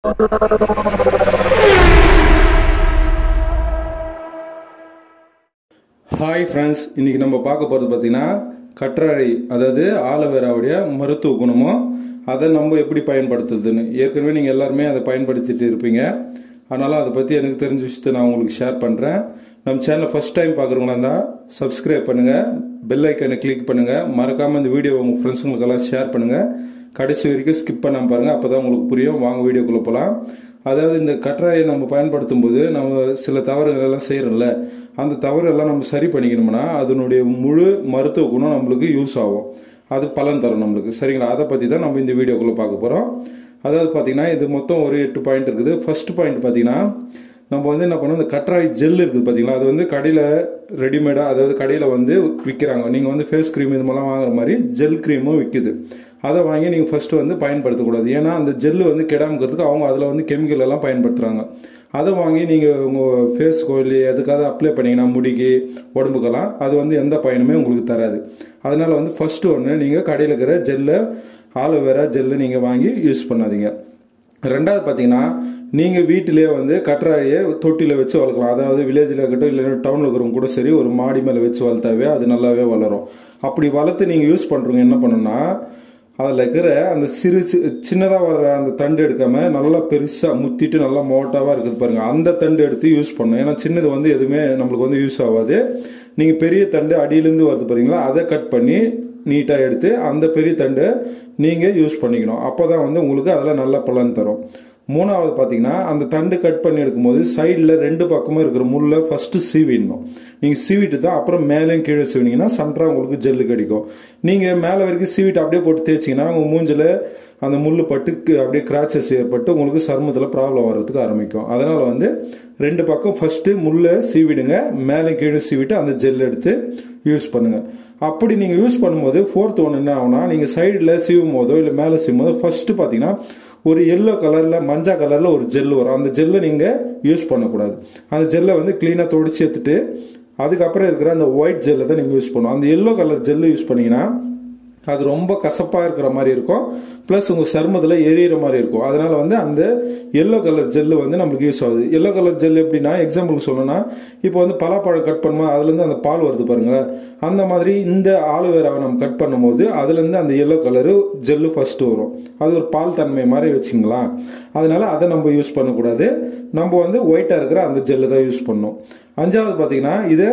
hi friends இன்னைக்கு நம்ம பார்க்க போகிறது பார்த்தீங்கன்னா கற்றாழை அதாவது ஆலோவேராவுடைய மருத்துவ குணமும் அதை நம்ம எப்படி பயன்படுத்துறதுன்னு ஏற்கனவே நீங்கள் எல்லாருமே அதை பயன்படுத்திட்டு இருப்பீங்க அதனால் அதை பற்றி எனக்கு தெரிஞ்ச விஷயத்தை நான் உங்களுக்கு ஷேர் பண்ணுறேன் நம்ம சேனலை ஃபஸ்ட் டைம் பார்க்குறவங்களா இருந்தால் சப்ஸ்கிரைப் பண்ணுங்கள் பெல் ஐக்கனை கிளிக் பண்ணுங்கள் மறக்காமல் இந்த வீடியோ உங்கள் ஃப்ரெண்ட்ஸுங்களுக்கெல்லாம் ஷேர் பண்ணுங்கள் கடைசி வரைக்கும் ஸ்கிப் பண்ணாமல் பாருங்கள் அப்போ தான் உங்களுக்கு புரியும் வாங்க வீடியோக்குள்ளே போகலாம் அதாவது இந்த கற்றாயை நம்ம பயன்படுத்தும் போது நம்ம சில தவறுகள் எல்லாம் செய்கிறோம்ல அந்த தவறுகள்லாம் நம்ம சரி பண்ணிக்கணும்னா அதனுடைய முழு மருத்துவ குணம் நம்மளுக்கு யூஸ் ஆகும் அது பலன் தரும் நம்மளுக்கு சரிங்களா அதை பற்றி தான் நம்ம இந்த வீடியோக்குள்ளே பார்க்க போகிறோம் அதாவது பார்த்தீங்கன்னா இது மொத்தம் ஒரு எட்டு பாயிண்ட் இருக்குது ஃபர்ஸ்ட் பாயிண்ட் பார்த்தீங்கன்னா நம்ம வந்து என்ன பண்ணோம் இந்த கற்றாழை ஜெல் இருக்குது பார்த்தீங்களா அது வந்து கடையில் ரெடிமேடாக அதாவது கடையில் வந்து விற்கிறாங்க நீங்கள் வந்து ஃபேஸ் க்ரீம் இது மாதிரிலாம் வாங்குற மாதிரி ஜெல் க்ரீமும் விற்குது அதை வாங்கி நீங்கள் ஃபஸ்ட்டு வந்து பயன்படுத்தக்கூடாது ஏன்னா அந்த ஜெல்லு வந்து கெடாமக்கிறதுக்கு அவங்க அதில் வந்து கெமிக்கல் எல்லாம் பயன்படுத்துகிறாங்க அதை வாங்கி நீங்கள் உங்கள் ஃபேஸ்க்கோ இல்லை எதுக்காவது அப்ளை பண்ணிங்கன்னா முடிக்கு உடம்புக்கெல்லாம் அது வந்து எந்த பயனுமே உங்களுக்கு தராது அதனால் வந்து ஃபஸ்ட்டு ஒன்று நீங்கள் கடையில் இருக்கிற ஜெல்லை ஆலோவேரா ஜெல்லை நீங்கள் வாங்கி யூஸ் பண்ணாதீங்க ரெண்டாவது பார்த்தீங்கன்னா நீங்கள் வீட்டிலே வந்து கற்றாழையை தொட்டியில் வச்சு வளர்க்கலாம் அதாவது வில்லேஜில் இருக்கட்டும் இல்லை டவுனில் இருக்கிறவங்க கூட சரி ஒரு மாடி மேலே வச்சு வளர்த்தாவே அது நல்லாவே வளரும் அப்படி வளர்த்து நீங்கள் யூஸ் பண்ணுறவங்க என்ன பண்ணணும்னா அதில் இருக்கிற அந்த சிறு சின்னதாக வர அந்த தண்டு எடுக்காம நல்லா பெருசாக முத்திட்டு நல்லா மோட்டாவாக இருக்குது பாருங்க அந்த தண்டு எடுத்து யூஸ் பண்ணணும் ஏன்னா சின்னது வந்து எதுவுமே நம்மளுக்கு வந்து யூஸ் ஆகாது நீங்கள் பெரிய தண்டு அடியிலேருந்து வருது பாருங்களா அதை கட் பண்ணி நீட்டாக எடுத்து அந்த பெரிய தண்டை நீங்கள் யூஸ் பண்ணிக்கணும் அப்போ தான் வந்து உங்களுக்கு அதில் நல்ல பலன் தரும் மூணாவது பார்த்தீங்கன்னா அந்த தண்டு கட் பண்ணி எடுக்கும்போது சைடில் ரெண்டு பக்கமும் இருக்கிற முள்ளை ஃபஸ்ட்டு சீவிடணும் நீங்கள் சீவிட்டு தான் அப்புறம் மேலேயும் கீழே சீவினீங்கன்னா சென்டராக உங்களுக்கு ஜெல்லு கிடைக்கும் நீங்கள் மேலே வரைக்கும் சீவிட்டு அப்படியே போட்டு தேய்ச்சிங்கன்னா உங்கள் மூஞ்சில் அந்த முள் பட்டு அப்படியே கிராச்சஸ் ஏற்பட்டு உங்களுக்கு சருமத்தில் ப்ராப்ளம் வர்றதுக்கு ஆரம்பிக்கும் அதனால் வந்து ரெண்டு பக்கம் ஃபஸ்ட்டு முள்ளை சீவிடுங்க மேலே கீழே சீவிட்டு அந்த ஜெல் எடுத்து யூஸ் பண்ணுங்கள் அப்படி நீங்கள் யூஸ் பண்ணும்போது ஃபோர்த் ஒன்று என்ன ஆகுனா நீங்கள் சைடில் சீவும் போதோ இல்லை மேலே சீவும் போதோ ஃபஸ்ட்டு பார்த்தீங்கன்னா ஒரு எல்லோ கலரில் மஞ்சா கலரில் ஒரு ஜெல் வரும் அந்த ஜெல்லை நீங்கள் யூஸ் பண்ணக்கூடாது அந்த ஜெல்லை வந்து க்ளீனாக தொடச்சி எடுத்துட்டு அதுக்கப்புறம் இருக்கிற அந்த ஒயிட் ஜெல்லை தான் நீங்கள் யூஸ் பண்ணணும் அந்த எல்லோ கலர் ஜெல்லு யூஸ் பண்ணீங்கன்னா அது ரொம்ப கசப்பாக இருக்கிற மாதிரி இருக்கும் ப்ளஸ் உங்கள் சருமத்தில் எரியிற மாதிரி இருக்கும் அதனால் வந்து அந்த எல்லோ கலர் ஜெல்லு வந்து நம்மளுக்கு யூஸ் ஆகுது எல்லோ கலர் ஜெல் எப்படின்னா எக்ஸாம்பிள் சொல்லணும்னா இப்போ வந்து பலாப்பழம் கட் பண்ணும்போது அதுலேருந்து அந்த பால் வருது பாருங்க அந்த மாதிரி இந்த ஆலுவேராவை நம்ம கட் பண்ணும்போது அதுலேருந்து அந்த எல்லோ கலரு ஜெல்லு ஃபஸ்ட்டு வரும் அது ஒரு பால் தன்மை மாதிரி வச்சுங்களா அதனால அதை நம்ம யூஸ் பண்ணக்கூடாது நம்ம வந்து ஒயிட்டாக இருக்கிற அந்த ஜெல்லு தான் யூஸ் பண்ணணும் அஞ்சாவது பார்த்தீங்கன்னா இதை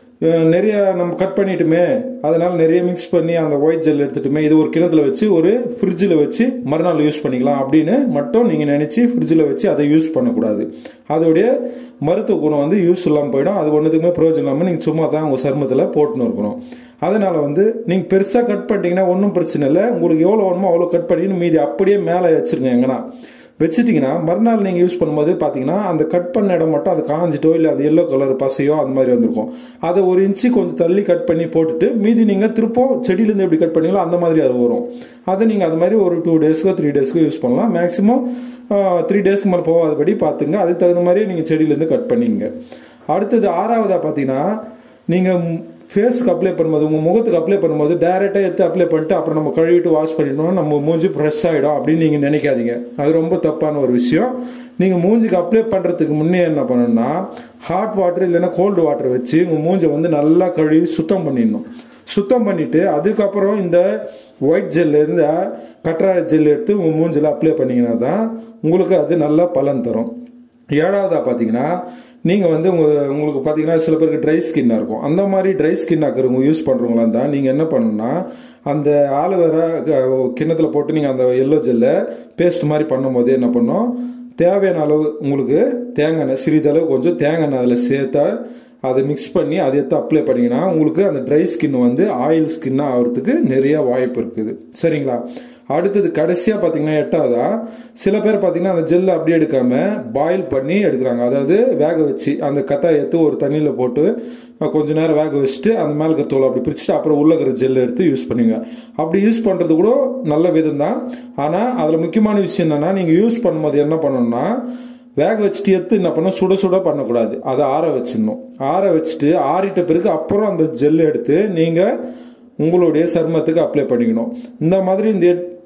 நிறைய நம்ம கட் பண்ணிட்டுமே அதனால நிறைய மிக்ஸ் பண்ணி அந்த ஒயிட் ஜெல் எடுத்துட்டுமே இது ஒரு கிணத்துல வச்சு ஒரு ஃப்ரிட்ஜில் வச்சு மறுநாள் யூஸ் பண்ணிக்கலாம் அப்படின்னு மட்டும் நீங்கள் நினச்சி ஃப்ரிட்ஜில் வச்சு அதை யூஸ் பண்ணக்கூடாது அதோடைய மருத்துவ குணம் வந்து யூஸ் இல்லாமல் போயிடும் அது ஒன்றுத்துக்குமே பிரயோஜனம் இல்லாமல் நீங்கள் சும்மா தான் உங்கள் சருமத்தில் போட்டுன்னு இருக்கணும் அதனால் வந்து நீங்கள் பெருசாக கட் பண்ணிட்டீங்கன்னா ஒன்றும் பிரச்சனை இல்லை உங்களுக்கு எவ்வளோ வேணுமோ அவ்வளோ கட் பண்ணிட்டு மீதி அப்படியே மேலே வச்சுருங்க எங்கன்னா வச்சுட்டிங்கன்னா மறுநாள் நீங்கள் யூஸ் பண்ணும்போது பார்த்தீங்கன்னா அந்த கட் பண்ண இடம் மட்டும் அது காஞ்சிட்டோ இல்லை அது எல்லோ கலர் பசையோ அந்த மாதிரி வந்திருக்கும் அதை ஒரு இன்ச்சு கொஞ்சம் தள்ளி கட் பண்ணி போட்டுட்டு மீதி நீங்கள் திருப்பம் செடியிலேருந்து எப்படி கட் பண்ணீங்களோ அந்த மாதிரி அது வரும் அதை நீங்கள் அது மாதிரி ஒரு டூ டேஸ்க்கோ த்ரீ டேஸ்க்கோ யூஸ் பண்ணலாம் மேக்ஸிமம் த்ரீ டேஸ்க்கு மேலே போகாதபடி பார்த்துங்க அதுக்கு தகுந்த மாதிரி நீங்கள் செடியிலேருந்து கட் பண்ணிங்க அடுத்தது ஆறாவதாக பார்த்தீங்கன்னா நீங்கள் ஃபேஸ்க்கு அப்ளை பண்ணும்போது உங்கள் முகத்துக்கு அப்ளை பண்ணும்போது டேரெக்டாக எடுத்து அப்ளை பண்ணிட்டு அப்புறம் நம்ம கழுவிட்டு வாஷ் பண்ணிட்டோம்னா நம்ம மூஞ்சி ஃப்ரெஷ் ஆகிடும் அப்படின்னு நீங்கள் நினைக்காதீங்க அது ரொம்ப தப்பான ஒரு விஷயம் நீங்கள் மூஞ்சிக்கு அப்ளை பண்ணுறதுக்கு முன்னே என்ன பண்ணணும்னா ஹாட் வாட்டர் இல்லைன்னா கோல்டு வாட்டர் வச்சு உங்கள் மூஞ்சை வந்து நல்லா கழுவி சுத்தம் பண்ணிடணும் சுத்தம் பண்ணிட்டு அதுக்கப்புறம் இந்த ஒயிட் ஜெல் இருந்து கற்றாழை ஜெல் எடுத்து உங்கள் மூஞ்சில் அப்ளை பண்ணிங்கன்னா தான் உங்களுக்கு அது நல்லா பலன் தரும் ஏழாவதாக பார்த்தீங்கன்னா நீங்கள் வந்து உங்கள் உங்களுக்கு பார்த்தீங்கன்னா சில பேருக்கு ட்ரை ஸ்கின்னாக இருக்கும் அந்த மாதிரி ட்ரை ஸ்கின் ஆக்கிறவங்க யூஸ் பண்ணுறவங்களா இருந்தால் நீங்கள் என்ன பண்ணணும்னா அந்த ஆலுவேரா கிண்ணத்தில் போட்டு நீங்கள் அந்த எல்லோ ஜெல்லை பேஸ்ட் மாதிரி பண்ணும்போது என்ன பண்ணோம் தேவையான அளவு உங்களுக்கு தேங்காய் எண்ணெய் சிறிதளவு கொஞ்சம் தேங்காய் எண்ணெய் அதில் சேர்த்தா அதை மிக்ஸ் பண்ணி அதை எடுத்து அப்ளை பண்ணிங்கன்னா உங்களுக்கு அந்த ட்ரை ஸ்கின் வந்து ஆயில் ஸ்கின்னாக ஆகிறதுக்கு நிறைய வாய்ப்பு இருக்குது சரிங்களா அடுத்தது கடைசியாக பார்த்தீங்கன்னா எட்டாவதா சில பேர் பார்த்தீங்கன்னா அந்த ஜெல்லை அப்படியே எடுக்காமல் பாயில் பண்ணி எடுக்கிறாங்க அதாவது வேக வச்சு அந்த கத்தாயை எடுத்து ஒரு தண்ணியில் போட்டு கொஞ்ச நேரம் வேக வச்சுட்டு அந்த மேலே இருக்கிற தோலை அப்படி பிரிச்சுட்டு அப்புறம் உள்ள இருக்கிற ஜெல் எடுத்து யூஸ் பண்ணுங்க அப்படி யூஸ் பண்ணுறது கூட நல்ல விதம் தான் ஆனால் அதில் முக்கியமான விஷயம் என்னென்னா நீங்கள் யூஸ் பண்ணும்போது என்ன பண்ணணும்னா வேக வச்சுட்டு எடுத்து என்ன பண்ண சுட சுட பண்ணக்கூடாது அதை ஆற வச்சிடணும் ஆற வச்சுட்டு ஆறிட்ட பிறகு அப்புறம் அந்த ஜெல் எடுத்து நீங்கள் உங்களுடைய சருமத்துக்கு அப்ளை பண்ணிக்கணும் இந்த மாதிரி இந்த எட்டு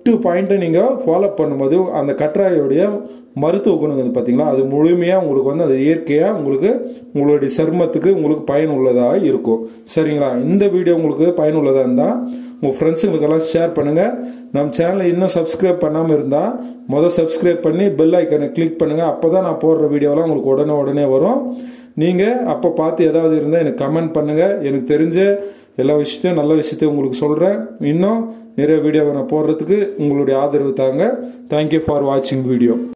எட்டு பாயிண்ட்டை நீங்கள் ஃபாலோ பண்ணும்போது அந்த கற்றாழையுடைய மருத்துவ குணம் வந்து பார்த்தீங்களா அது முழுமையாக உங்களுக்கு வந்து அது இயற்கையாக உங்களுக்கு உங்களுடைய சருமத்துக்கு உங்களுக்கு பயனுள்ளதாக இருக்கும் சரிங்களா இந்த வீடியோ உங்களுக்கு பயனுள்ளதாக இருந்தால் உங்கள் ஃப்ரெண்ட்ஸுங்களுக்கெல்லாம் ஷேர் பண்ணுங்கள் நம்ம சேனலை இன்னும் சப்ஸ்கிரைப் பண்ணாமல் இருந்தால் மொதல் சப்ஸ்கிரைப் பண்ணி பெல் ஐக்கனை கிளிக் பண்ணுங்கள் அப்போ தான் நான் போடுற வீடியோலாம் உங்களுக்கு உடனே உடனே வரும் நீங்கள் அப்போ பார்த்து ஏதாவது இருந்தால் எனக்கு கமெண்ட் பண்ணுங்கள் எனக்கு தெரிஞ்ச எல்லா விஷயத்தையும் நல்ல விஷயத்தையும் உங்களுக்கு சொல்கிறேன் இன்னும் நிறைய வீடியோவை நான் போடுறதுக்கு உங்களுடைய ஆதரவு தாங்க தேங்க்யூ ஃபார் வாட்சிங் வீடியோ